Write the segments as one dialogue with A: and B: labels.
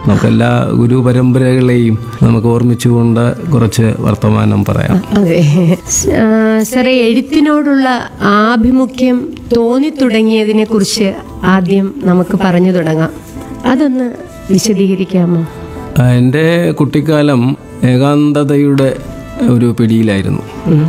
A: നമുക്ക് എല്ലാ ഗുരു പരമ്പരകളെയും നമുക്ക് ഓർമ്മിച്ചുകൊണ്ട് കുറച്ച് വർത്തമാനം പറയാം
B: അതെ ആ, സാറേ എഴുത്തിനോടുള്ള ആഭിമുഖ്യം തോന്നി തുടങ്ങിയതിനെ കുറിച്ച് ആദ്യം നമുക്ക് പറഞ്ഞു തുടങ്ങാം അതൊന്ന് വിശദീകരിക്കാമോ
A: ആ, എൻ്റെ കുട്ടിക്കാലം ഏകാന്തതയുടെ ഒരു പിടിയിലായിരുന്നു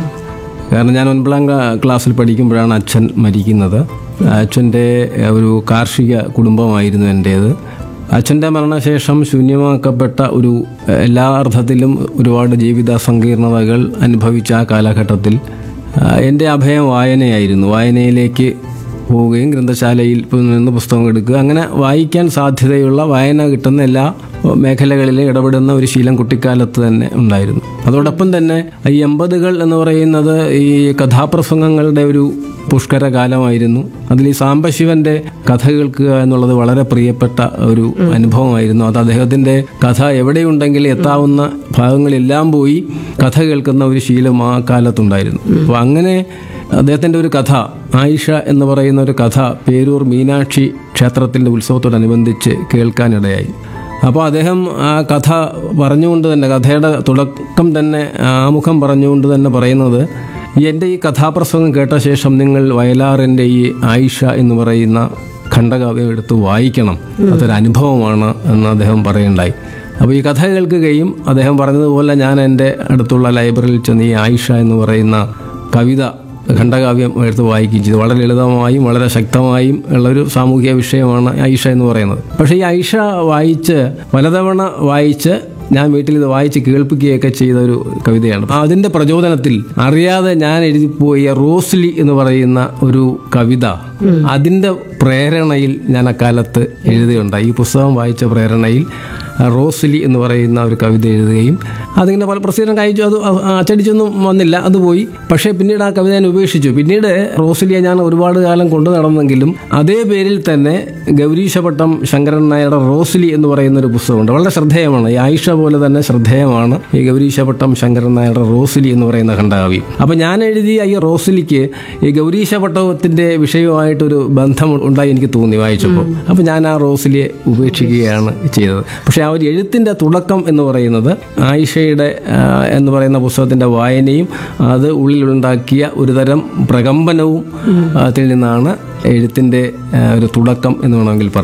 A: കാരണം ഞാൻ ഒൻപതാം ക്ലാ- ക്ലാസ്സിൽ പഠിക്കുമ്പോഴാണ് അച്ഛൻ മരിക്കുന്നത് അച്ഛൻ്റെ ഒരു കാർഷിക കുടുംബമായിരുന്നു എൻ്റേത് അച്ഛൻ്റെ മരണശേഷം ശൂന്യമാക്കപ്പെട്ട ഒരു എല്ലാ അർത്ഥത്തിലും ഒരുപാട് ജീവിത സങ്കീർണതകൾ അനുഭവിച്ച ആ കാലഘട്ടത്തിൽ ആ, എൻ്റെ അഭയം വായനയായിരുന്നു വായനയിലേക്ക് പോവുകയും ഗ്രന്ഥശാലയിൽ പു- നിന്ന് പുസ്തകം എടുക്കുക അങ്ങനെ വായിക്കാൻ സാധ്യതയുള്ള വായന കിട്ടുന്ന എല്ലാ മേഖലകളിലും ഇടപെടുന്ന ഒരു ശീലം കുട്ടിക്കാലത്ത് തന്നെ ഉണ്ടായിരുന്നു അതോടൊപ്പം തന്നെ ഈ എൺപതുകൾ എന്ന് പറയുന്നത് ഈ കഥാപ്രസംഗങ്ങളുടെ ഒരു പുഷ്കര കാലമായിരുന്നു അതിൽ ഈ സാംബശിവന്റെ കഥ കേൾക്കുക എന്നുള്ളത് വളരെ പ്രിയപ്പെട്ട ഒരു അനുഭവമായിരുന്നു അത് അദ്ദേഹത്തിന്റെ കഥ എവിടെയുണ്ടെങ്കിലും എത്താവുന്ന ഭാഗങ്ങളെല്ലാം പോയി കഥ കേൾക്കുന്ന ഒരു ശീലം ആ കാലത്തുണ്ടായിരുന്നു അപ്പോൾ അങ്ങനെ അദ്ദേഹത്തിൻ്റെ ഒരു കഥ ആയിഷ എന്ന് പറയുന്ന ഒരു കഥ പേരൂർ മീനാക്ഷി ക്ഷേത്രത്തിൻ്റെ ഉത്സവത്തോടനുബന്ധിച്ച് കേൾക്കാനിടയായി അപ്പോൾ അദ്ദേഹം ആ കഥ പറഞ്ഞുകൊണ്ട് തന്നെ കഥയുടെ തുടക്കം തന്നെ ആമുഖം പറഞ്ഞുകൊണ്ട് തന്നെ പറയുന്നത് ഈ എൻ്റെ ഈ കഥാപ്രസംഗം കേട്ട ശേഷം നിങ്ങൾ വയലാറിൻ്റെ ഈ ആയിഷ എന്ന് പറയുന്ന ഖണ്ഡകാവ്യം എടുത്ത് വായിക്കണം അതൊരു അനുഭവമാണ് എന്ന് അദ്ദേഹം പറയുണ്ടായി അപ്പോൾ ഈ കഥ കേൾക്കുകയും അദ്ദേഹം പറഞ്ഞതുപോലെ ഞാൻ എൻ്റെ അടുത്തുള്ള ലൈബ്രറിയിൽ ചെന്ന് ഈ ആയിഷ എന്ന് പറയുന്ന കവിത ഖണ്ഡകാവ്യം എടുത്ത് വായിക്കുകയും ചെയ്തു വളരെ ലളിതമായും വളരെ ശക്തമായും ഉള്ളൊരു സാമൂഹിക വിഷയമാണ് ഐഷ എന്ന് പറയുന്നത് പക്ഷേ ഈ ഐഷ വായിച്ച് പലതവണ വായിച്ച് ഞാൻ വീട്ടിൽ ഇത് വായിച്ച് കേൾപ്പിക്കുകയൊക്കെ ചെയ്ത ഒരു കവിതയാണ് അതിൻ്റെ പ്രചോദനത്തിൽ അറിയാതെ ഞാൻ എഴുതിപ്പോയ റോസ്ലി എന്ന് പറയുന്ന ഒരു കവിത അതിൻ്റെ പ്രേരണയിൽ ഞാൻ അക്കാലത്ത് എഴുതുകയുണ്ടായി ഈ പുസ്തകം വായിച്ച പ്രേരണയിൽ റോസ്ലി എന്ന് പറയുന്ന ഒരു കവിത എഴുതുകയും അതിങ്ങനെ പല പ്രസിദ്ധം കഴിച്ചു അത് അച്ചടിച്ചൊന്നും വന്നില്ല അത് പോയി പക്ഷേ പിന്നീട് ആ കവിത ഞാൻ ഉപേക്ഷിച്ചു പിന്നീട് റോസ്ലിയെ ഞാൻ ഒരുപാട് കാലം കൊണ്ടു നടന്നെങ്കിലും അതേ പേരിൽ തന്നെ ഗൗരീശപട്ടം ശങ്കരൻ നായരുടെ റോസ്ലി എന്ന് പറയുന്ന ഒരു പുസ്തകമുണ്ട് വളരെ ശ്രദ്ധേയമാണ് ഈ ആയിഷ പോലെ തന്നെ ശ്രദ്ധേയമാണ് ഈ ഗൗരീശപട്ടം ശങ്കരൻ നായരുടെ റോസ്ലി എന്ന് പറയുന്ന ഖണ്ഡകാവ്യം അപ്പോൾ ഞാൻ എഴുതിയ ഈ റോസ്ലിക്ക് ഈ ഗൗരീശപട്ടത്തിന്റെ വിഷയവുമായിട്ടൊരു ബന്ധം ഉണ്ടായി എനിക്ക് തോന്നി വായിച്ചപ്പോൾ അപ്പോൾ ഞാൻ ആ റോസ്ലിയെ ഉപേക്ഷിക്കുകയാണ് ചെയ്തത് പക്ഷേ ആ ഒരു എഴുത്തിൻ്റെ തുടക്കം എന്ന് പറയുന്നത് ആയിഷയുടെ ആ, എന്ന് പറയുന്ന പുസ്തകത്തിൻ്റെ വായനയും അത് ഉള്ളിലുണ്ടാക്കിയ ഒരുതരം പ്രകമ്പനവും അതിൽ നിന്നാണ് എഴുത്തിൻ്റെ ആ, ഒരു തുടക്കം എന്ന് വേണമെങ്കിൽ പറയാം